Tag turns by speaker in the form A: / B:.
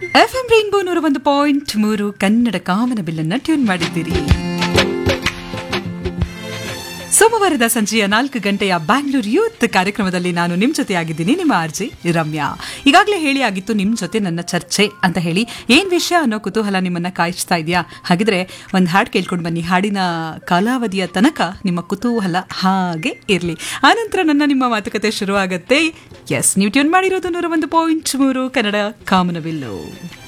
A: F M rainbow ನೂರ ಒಂದು point ಮೂರು ಕನ್ನಡ ಕಾಮನ ಬಿಲ್ಲನ್ನ ಟ್ಯೂನ್ ಮಾಡಿದ್ದೀರಿ ಸೋಮವಾರದ ಸಂಜೆಯ ನಾಲ್ಕು ಗಂಟೆಯ ಬ್ಯಾಂಗ್ಳೂರ್ ಯೂತ್ ಕಾರ್ಯಕ್ರಮದಲ್ಲಿ ನಾನು ನಿಮ್ ಜೊತೆ ಆಗಿದ್ದೀನಿ ನಿಮ್ಮ ಆರ್ಜಿ ರಮ್ಯಾ ಈಗಾಗಲೇ ಹೇಳಿ ಆಗಿತ್ತು ನಿಮ್ ಜೊತೆ ನನ್ನ ಚರ್ಚೆ ಅಂತ ಹೇಳಿ ಏನ್ ವಿಷಯ ಅನ್ನೋ ಕುತೂಹಲ ನಿಮ್ಮನ್ನ ಕಾಯಿಸ್ತಾ ಇದೆಯಾ ಹಾಗಿದ್ರೆ ಒಂದು ಹಾಡು ಕೇಳ್ಕೊಂಡು ಬನ್ನಿ ಹಾಡಿನ ಕಾಲಾವಧಿಯ ತನಕ ನಿಮ್ಮ ಕುತೂಹಲ ಹಾಗೆ ಇರಲಿ ಆನಂತರ ನನ್ನ ನಿಮ್ಮ ಮಾತುಕತೆ ಶುರುವಾಗತ್ತೆ ಎಸ್ ನೀವು ಟ್ಯೂನ್ ಮಾಡಿರೋದು ನೂರ ಒಂದು ಪಾಯಿಂಟ್ ಮೂರು ಕನ್ನಡ ಕಾಮನಬಿಲ್ಲು